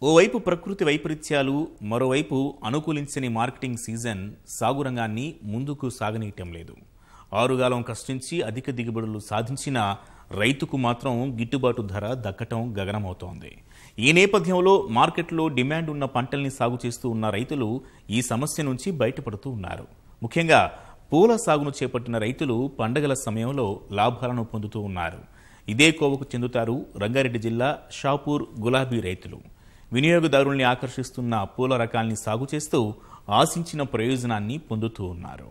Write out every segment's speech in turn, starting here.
ఓవైపు ప్రకృతి వైపరీత్యాలు మరోవైపు అనుకూలించని మార్కెటింగ్ సీజన్ సాగు రంగాన్ని ముందుకు సాగనీయటం లేదు ఆరుగాలం కష్టించి అధిక దిగుబడులు సాధించిన రైతుకు మాత్రం గిట్టుబాటు ధర దక్కటం గగనమవుతోంది ఈ నేపథ్యంలో మార్కెట్లో డిమాండ్ ఉన్న పంటల్ని సాగు చేస్తూ ఉన్న రైతులు ఈ సమస్య నుంచి బయటపడుతూ ఉన్నారు ముఖ్యంగా పూల సాగును చేపట్టిన రైతులు పండగల సమయంలో లాభాలను పొందుతూ ఉన్నారు ఇదే కోవకు చెందుతారు రంగారెడ్డి జిల్లా షాపూర్ గులాబీ రైతులు వినియోగదారుల్ని ఆకర్షిస్తున్న పూల రకాల్ని సాగు చేస్తూ ఆశించిన ప్రయోజనాన్ని పొందుతూ ఉన్నారు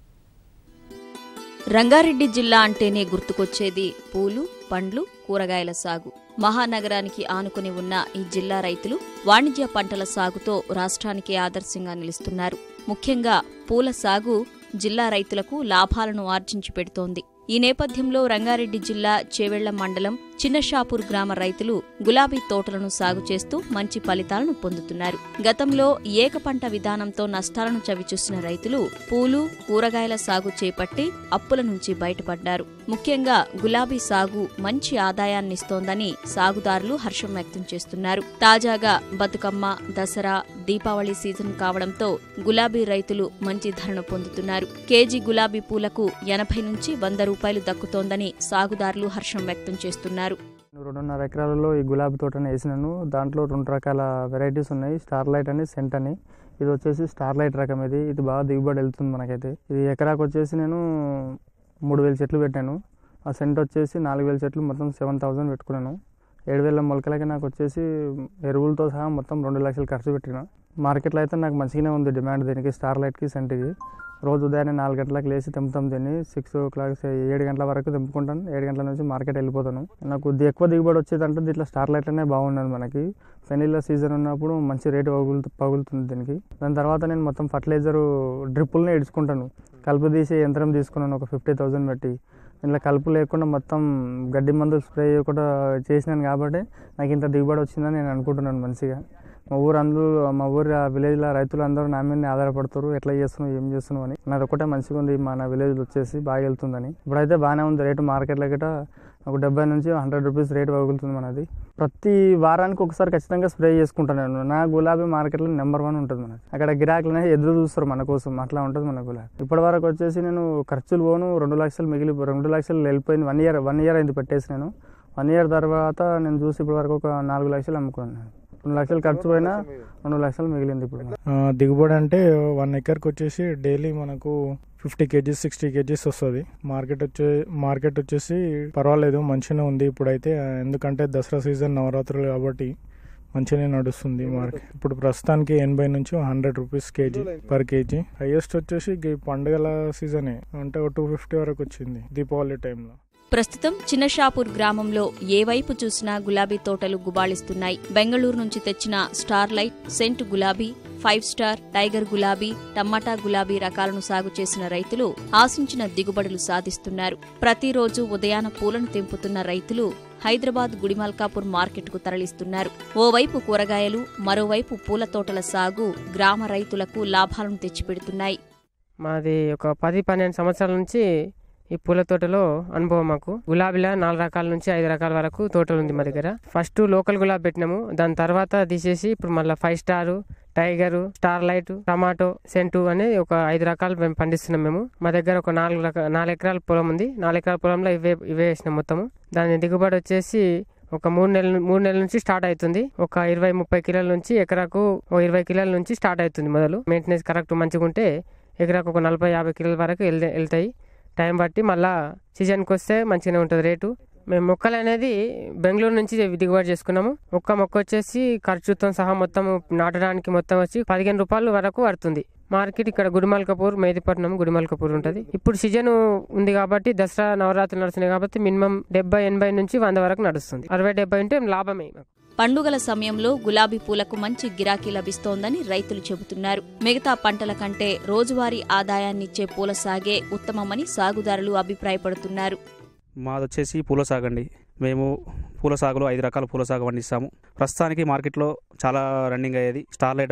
రంగారెడ్డి జిల్లా అంటేనే గుర్తుకొచ్చేది పూలు పండ్లు కూరగాయల సాగు మహానగరానికి ఆనుకుని ఉన్న ఈ జిల్లా రైతులు వాణిజ్య పంటల సాగుతో రాష్ట్రానికి ఆదర్శంగా నిలుస్తున్నారు ముఖ్యంగా పూల సాగు జిల్లా రైతులకు లాభాలను ఆర్జించి పెడుతోంది ఈ నేపథ్యంలో రంగారెడ్డి జిల్లా చేవెళ్ల మండలం చిన్నషాపూర్ గ్రామ రైతులు గులాబీ తోటలను సాగు చేస్తూ మంచి ఫలితాలను పొందుతున్నారు గతంలో ఏకపంట విధానంతో నష్టాలను చవిచూసిన రైతులు పూలు కూరగాయల సాగు చేపట్టి అప్పుల నుంచి బయటపడ్డారు ముఖ్యంగా గులాబీ సాగు మంచి ఆదాయాన్నిస్తోందని సాగుదారులు హర్షం వ్యక్తం చేస్తున్నారు తాజాగా బతుకమ్మ దసరా దీపావళి సీజన్ కావడంతో గులాబీ రైతులు మంచి ధరను పొందుతున్నారు కేజీ గులాబీ పూలకు ఎనభై నుంచి వంద రూపాయలు దక్కుతోందని సాగుదారులు హర్షం వ్యక్తం చేస్తున్నారు నేను రెండున్నర ఎకరాలలో ఈ గులాబీ తోటని వేసినాను దాంట్లో రెండు రకాల వెరైటీస్ ఉన్నాయి స్టార్ లైట్ అని సెంట్ అని ఇది వచ్చేసి స్టార్ లైట్ రకం ఇది ఇది బాగా దిగుబడి వెళ్తుంది మనకైతే ఇది ఎకరాకు వచ్చేసి నేను మూడు వేల చెట్లు పెట్టాను ఆ సెంట్ వచ్చేసి నాలుగు వేల చెట్లు మొత్తం సెవెన్ థౌజండ్ పెట్టుకున్నాను ఏడు వేల మొలకలకి నాకు వచ్చేసి ఎరువులతో సహా మొత్తం రెండు లక్షలు ఖర్చు పెట్టిన మార్కెట్లో అయితే నాకు మంచిగానే ఉంది డిమాండ్ దీనికి స్టార్ లైట్కి సెంట్కి రోజు ఉదయాన్నే నాలుగు గంటలకు లేచి తెంపుతాం దీన్ని సిక్స్ ఓ క్లాక్ ఏడు గంటల వరకు తెంపుకుంటాను ఏడు గంటల నుంచి మార్కెట్ వెళ్ళిపోతాను నాకు ది- ఎక్కువ దిగుబడి వచ్చేదంటే దీంట్లో స్టార్ లైట్లనే బాగున్నది మనకి పెనీళ్ళ సీజన్ ఉన్నప్పుడు మంచి రేటు పగులు పగులుతుంది దీనికి దాని తర్వాత నేను మొత్తం ఫర్టిలైజర్ డ్రిప్పుల్ని ఇడుచుకుంటాను కలుపు తీసే యంత్రం తీసుకున్నాను ఒక ఫిఫ్టీ థౌజండ్ పెట్టి దీంట్లో కలుపు లేకుండా మొత్తం గడ్డి మందులు స్ప్రే చేయకుండా చేసినాను కాబట్టి నాకు ఇంత దిగుబడి వచ్చిందని నేను అనుకుంటున్నాను మంచిగా మా ఊరు అందరూ మా ఊరు విలేజ్లో రైతులు అందరూ నా మీద ఆధారపడతారు ఎట్లా చేస్తున్నావు ఏం చేస్తున్నావు అని నాది ఒకటే మంచిగా ఉంది మన విలేజ్ వచ్చేసి బాగా వెళ్తుందని ఇప్పుడైతే బాగానే ఉంది రేటు మార్కెట్లో గిట్ట ఒక డెబ్బై నుంచి హండ్రెడ్ రూపీస్ రేటు పగులుతుంది మనది ప్రతి వారానికి ఒకసారి ఖచ్చితంగా స్ప్రే చేసుకుంటాను నేను నా గులాబీ మార్కెట్లో నెంబర్ వన్ ఉంటుంది మనది అక్కడ గిరాకులు అనేది ఎదురు చూస్తారు మన కోసం అట్లా ఉంటుంది మన గులాబీ ఇప్పటి వరకు వచ్చేసి నేను ఖర్చులు పోను రెండు లక్షలు మిగిలి రెండు లక్షలు వెళ్ళిపోయింది వన్ ఇయర్ వన్ ఇయర్ అయింది పెట్టేసి నేను వన్ ఇయర్ తర్వాత నేను చూసి ఇప్పటి వరకు ఒక నాలుగు లక్షలు అమ్ముకున్నాను రెండు లక్షలు ఖర్చు పోయినా రెండు లక్షలు మిగిలింది ఇప్పుడు నాకు. ఆ, దిగుబడి అంటే వన్ ఎకర్కి వచ్చేసి డైలీ మనకు ఫిఫ్టీ కేజీస్ సిక్స్టీ కేజీస్ వస్తుంది మార్కెట్ వచ్చే మార్కెట్ వచ్చేసి పర్వాలేదు మంచిగానే ఉంది ఇప్పుడైతే ఆ, ఎందుకంటే దసరా సీజన్ నవరాత్రులు కాబట్టి మంచిగానే నడుస్తుంది మార్కెట్ ఇప్పుడు ప్రస్తుతానికి ఎనభై నుంచి hundred rupees kg per kg highest వచ్చేసి ఈ పండుగల సీజనే అంటే ఒక టూ ఫిఫ్టీ వరకు వచ్చింది దీపావళి టైంలో ప్రస్తుతం చిన్నషాపూర్ గ్రామంలో ఏ వైపు చూసినా గులాబీ తోటలు గుబాళిస్తున్నాయి బెంగళూరు నుంచి తెచ్చిన స్టార్ లైట్ సెంట్ గులాబీ ఫైవ్ స్టార్ టైగర్ గులాబీ టమాటా గులాబీ రకాలను సాగు చేసిన రైతులు ఆశించిన దిగుబడులు సాధిస్తున్నారు ప్రతిరోజు ఉదయాన పూలను తెంపుతున్న రైతులు హైదరాబాద్ గుడిమల్కాపూర్ మార్కెట్కు తరలిస్తున్నారు ఓవైపు కూరగాయలు మరోవైపు పూల తోటల సాగు గ్రామ రైతులకు లాభాలను తెచ్చిపెడుతున్నాయి మాది ఒక పది పన్నెండు సంవత్సరాల నుంచి ఈ పూల తోటలో అనుభవం మాకు గులాబీల నాలుగు రకాల నుంచి ఐదు రకాల వరకు తోటలు ఉంది మా దగ్గర ఫస్ట్ లోకల్ గులాబీ పెట్టినాము దాని తర్వాత తీసేసి ఇప్పుడు మళ్ళీ five star tiger star light tomato scent అనే ఒక ఐదు రకాలు మేము పండిస్తున్నాం మేము మా దగ్గర ఒక నాలుగు రకాల నాలుగు ఎకరాల పొలం ఉంది నాలుగు ఎకరాల పొలంలో ఇవే ఇవే వేసినాం మొత్తము దాని దిగుబడి వచ్చేసి ఒక మూడు నెలల మూడు నెలల నుంచి స్టార్ట్ అవుతుంది ఒక ఇరవై ముప్పై కిలోల నుంచి ఎకరాకు ఒక ఇరవై కిలోల నుంచి స్టార్ట్ అవుతుంది మొదలు మెయింటెనెన్స్ కరెక్ట్ మంచిగా ఉంటే ఎకరాకు ఒక నలభై యాభై కిలోల వరకు వెళ్తే వెళ్తాయి టైం బట్టి మళ్ళా సీజన్కి వస్తే మంచిగానే ఉంటుంది రేటు మేము మొక్కలు అనేది బెంగళూరు నుంచి దిగుబడి చేసుకున్నాము ఒక్క మొక్క వచ్చేసి ఖర్చుతో సహా మొత్తం నాటడానికి మొత్తం వచ్చి పదిహేను రూపాయల వరకు పడుతుంది మార్కెట్ ఇక్కడ గుడిమల్కపూర్ మేదిపట్నం గుడిమల్కపూర్ ఉంటుంది ఇప్పుడు సీజన్ ఉంది కాబట్టి దసరా నవరాత్రులు నడుస్తున్నాయి కాబట్టి మినిమం డెబ్బై ఎనభై నుంచి వంద వరకు నడుస్తుంది అరవై డెబ్బై ఉంటే లాభమే మాకు. పండుగల సమయంలో గులాబీ పూలకు మంచి గిరాకీ లభిస్తోందని రైతులు చెబుతున్నారు మిగతా పంటల కంటే రోజువారీ ఆదాయాన్నిచ్చే పూల సాగే ఉత్తమమని సాగుదారులు అభిప్రాయపడుతున్నారు మాది వచ్చేసి పూల సాగు అండి మేము పూల సాగులో ఐదు రకాల పూల సాగు పండిస్తాము ప్రస్తుతానికి మార్కెట్లో చాలా రన్నింగ్ అయ్యేది స్టార్ లైట్ ఒకటి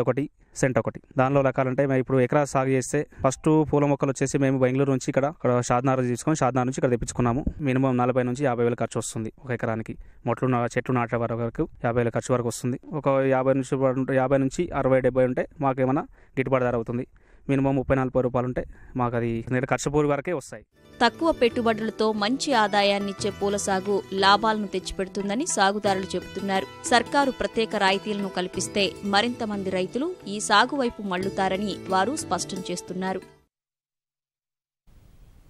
సెంట్ ఒకటి దానిలో రకాలంటే మేము ఇప్పుడు ఎకరా సాగు చేస్తే ఫస్ట్ పూల మొక్కలు వచ్చేసి మేము బెంగళూరు నుంచి ఇక్కడ ఇక్కడ షాద్నార్ తీసుకొని షాద్నార్ నుంచి ఇక్కడ తెప్పించుకున్నాము మినిమం నలభై నుంచి యాభై వేల ఖర్చు వస్తుంది ఒక ఎకరానికి మొట్లు నా- చెట్లు నాటే వరకు యాభై వేల ఖర్చు వరకు వస్తుంది ఒక యాభై నుంచి యాభై నుంచి అరవై డెబ్బై ఉంటే మాకేమైనా గిట్టుబాటు ధర అవుతుంది మినిమం ముప్పై నలభై రూపాయలు ఉంటే మాకు అది ఖర్చు పూరి వరకే వస్తాయి తక్కువ పెట్టుబడులతో మంచి ఆదాయాన్నిచ్చే పూల సాగు లాభాలను తెచ్చిపెడుతుందని సాగుదారులు చెబుతున్నారు సర్కారు ప్రత్యేక రాయితీలను కల్పిస్తే మరింత మంది రైతులు ఈ సాగు వైపు మళ్లుతారని వారు స్పష్టం చేస్తున్నారు